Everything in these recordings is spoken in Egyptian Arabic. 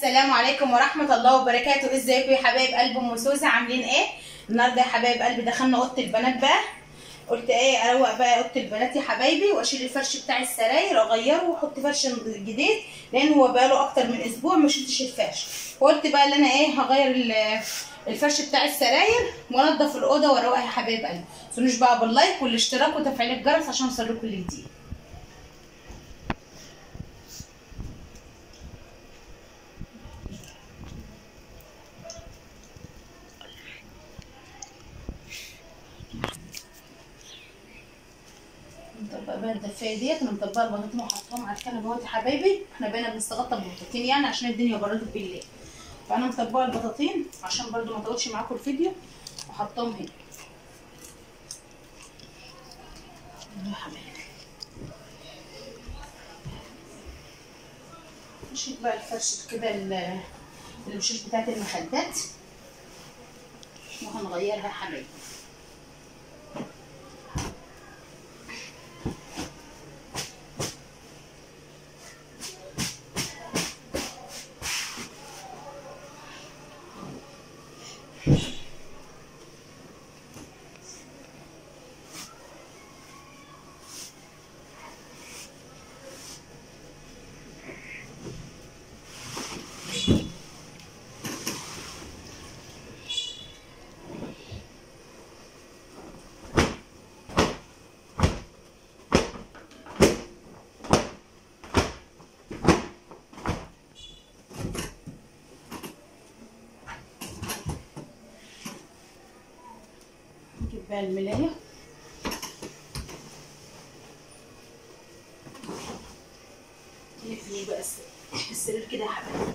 السلام عليكم ورحمة الله وبركاته ازيكم يا حبايب قلب ام سوزة عاملين ايه النهارده يا حبايب قلبي دخلنا اوضه البنات بقى قلت ايه اروق بقى اوضه البنات يا حبايبي واشيل الفرش بتاع السراير واغيره واحط فرش جديد لان هو بقاله اكتر من اسبوع ما شلتش الفرش وقلت بقى ان انا ايه هغير ال- الفرش بتاع السراير وانضف الاوضه واروقها يا حبايب قلبي ما تنسوش بقى باللايك والاشتراك وتفعيل الجرس عشان اوصلكم كل جديد نطبق بقى الدفايه ديت انا مطبقه البطاطين وحطاهم على الكنبه اهوت يا حبايبي احنا بقينا بنستغطى ببطاطين يعني عشان الدنيا بردت بالليل فانا مطبقه البطاطين عشان برضو ما اطولش معاكم الفيديو وحطاهم هنا يا حبايبي نشيل بقى الفرش كده ال- الوشوش بتاعت المخدات وهنغيرها يا حبايبي نجيب بقى الملاية نفرش بقى الس- السرير كده يا حبايبي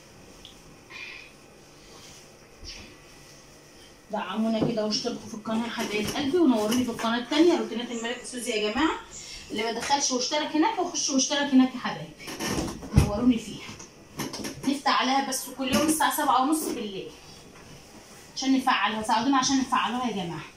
دعمونا كده واشتركوا في القناة يا حبايب قلبي ونوروني في القناة التانية روتينات الملك سوزي يا جماعة اللي ما دخلش واشترك هناك وخش واشترك هناك يا حبايبي نوروني فيها نفتح عليها بس كل يوم الساعة سبعة ونص بالليل عشان نفعلها ساعدونا عشان نفعلوها يا جماعة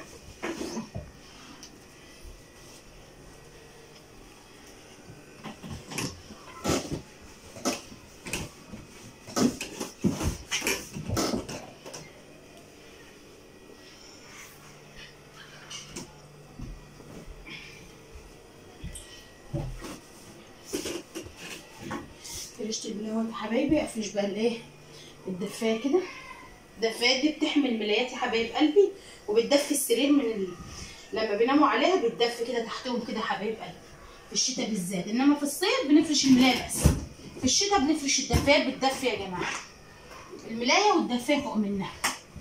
فرشت الملايات يا حبايبي افرش بقى الايه الدفايه كده الدفايات دي بتحمي الملايات يا حبايب قلبي وبتدفي السرير من ال... لما بيناموا عليها بتدفي كده تحتهم كده حبايب قلبي في الشتاء بالذات انما في الصيف بنفرش الملايه بس في الشتاء بنفرش الدفايات بتدفي يا جماعه الملايه والدفايه فوق منها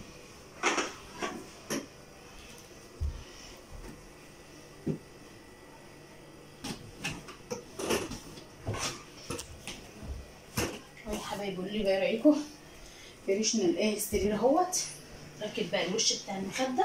اهو يا حبايبي قولوا لي بقى رايكم فرشنا الايه السرير اهوت ركب بقى الوش بتاع المخده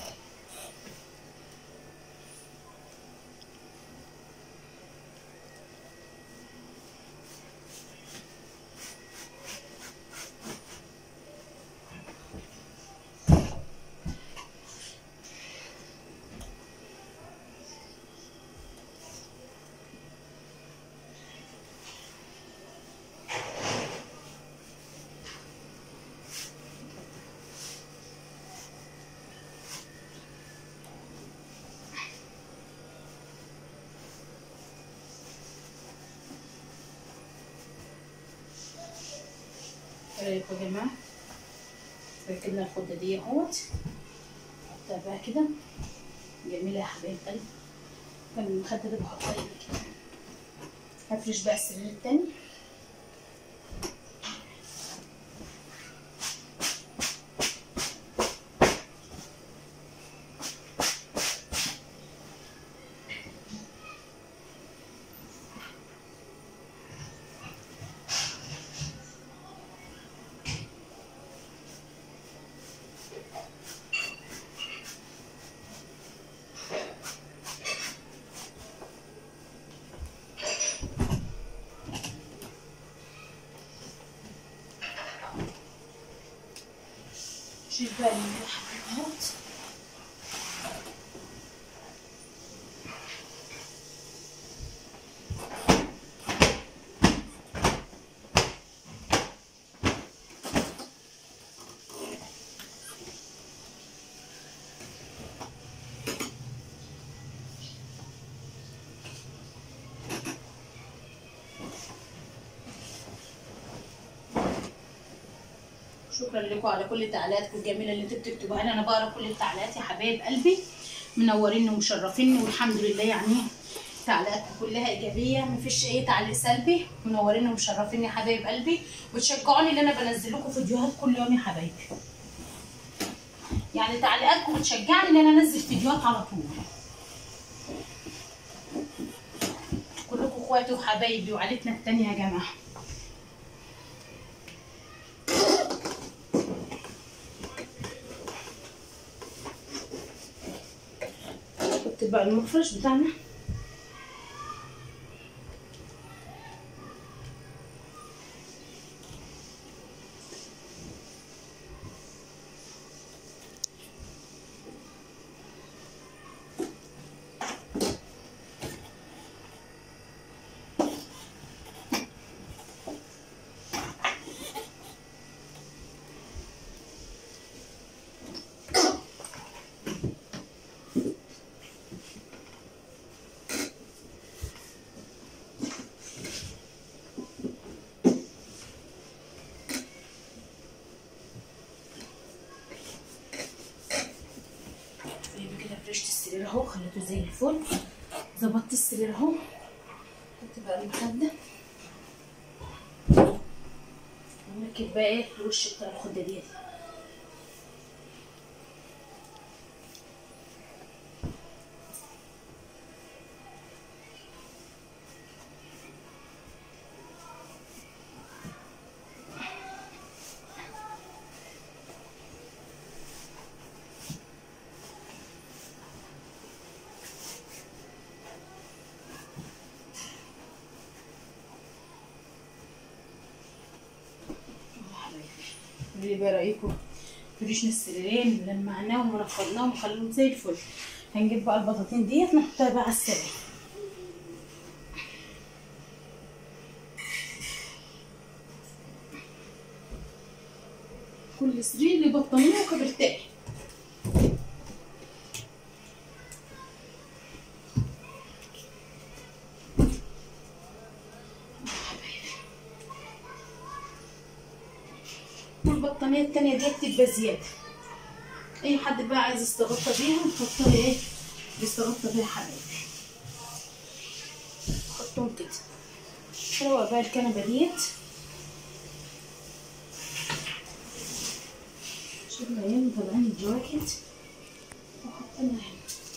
ايه رايكم يا جماعه ركبنا الخده دي اهوت حطها بقى كده جميله يا حبايب قلبي كان المخده ده بحطها هنا كده هفرش بقى السرير التاني شيل بقى الملح اهوت شكرا لكم على كل تعليقاتكم الجميله اللي انتوا بتكتبوها لي انا بقرا كل التعليقات يا حبايب قلبي منوريني ومشرفيني والحمد لله يعني تعليقاتكم كلها ايجابيه مفيش اي تعليق سلبي منوريني ومشرفيني يا حبايب قلبي وتشجعوني ان انا بنزل لكم فيديوهات كل يوم يا حبايبي يعني تعليقاتكم بتشجعني ان انا انزل فيديوهات على طول كلكم اخواتي وحبايبي وعيلتنا التانية يا جماعه حط بقى المفرش بتاعنا يبقى كده فرشت السرير اهو خليته زي الفل ظبطت السرير اهو حط بقى المخده ونركب بقى ايه الوش بتاع الخده ديت اللي بقى رايكم فرشنا السريرين ولمعناهم ونفضناهم وخلوهم زي الفل هنجيب بقى البطاطين ديت نحطها بقى على السرير كل سرير ليه بطانيه وكبرتين والبطانية التانية دي بتبقى زيادة أي حد بقى عايز يستغطى بيها نحطها إيه يستغطى بيها حبايبي نحطهم كده روق بقى الكنبة ديت شوف العيال مطلعين الجواكت وحطينا هنا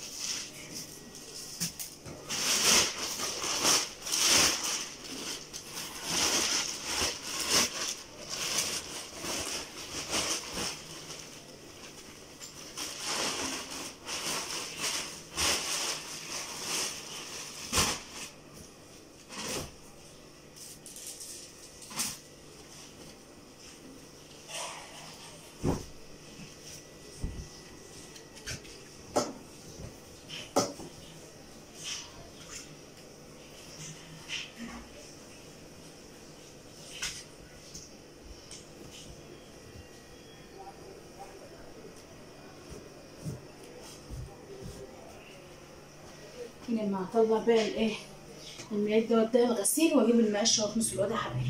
لما هطلع بقى الايه المياه دوت ده الغسيل واجيب المقشه واكنس الواد يا حبايبي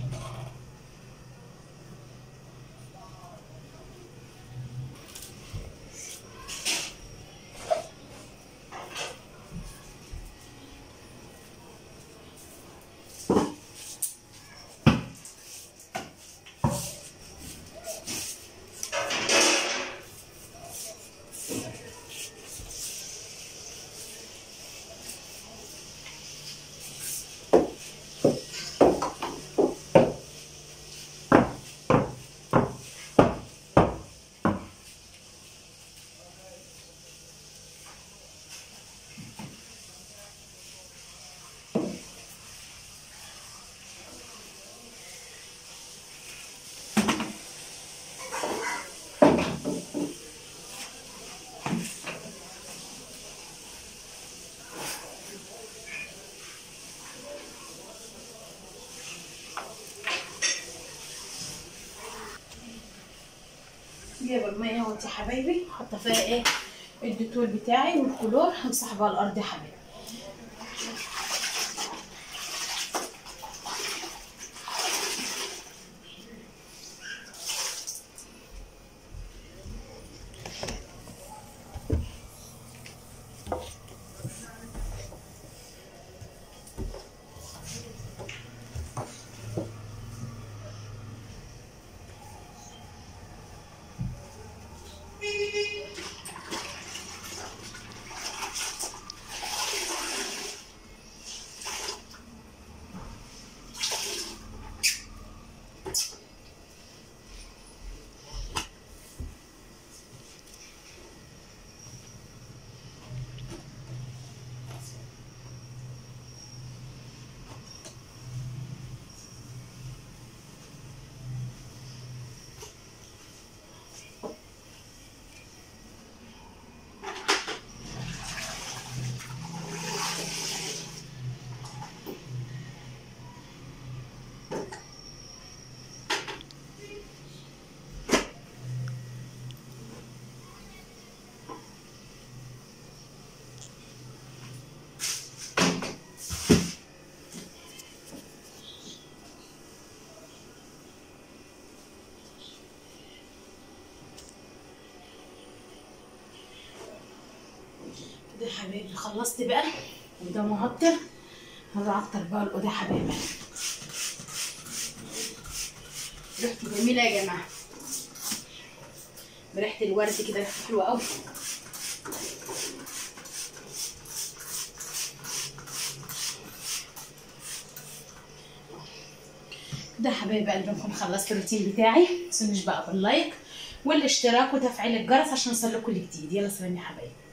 جايبه الميه اهوت يا حبايبي حاطه فيها ايه الديتول بتاعي والكلور همسح بقى الارض يا حبايبي حبايبي خلصت بقى وده معطر هروح اعطر بقى الاوضه يا حبايبي ريحته جميله يا جماعه بريحه الورد كده ريحته حلوه قوي ده حبايب قلبكم خلصت الروتين بتاعي متنسونيش بقى باللايك والاشتراك وتفعيل الجرس عشان يوصل لكم الجديد يلا سلام يا حبايبي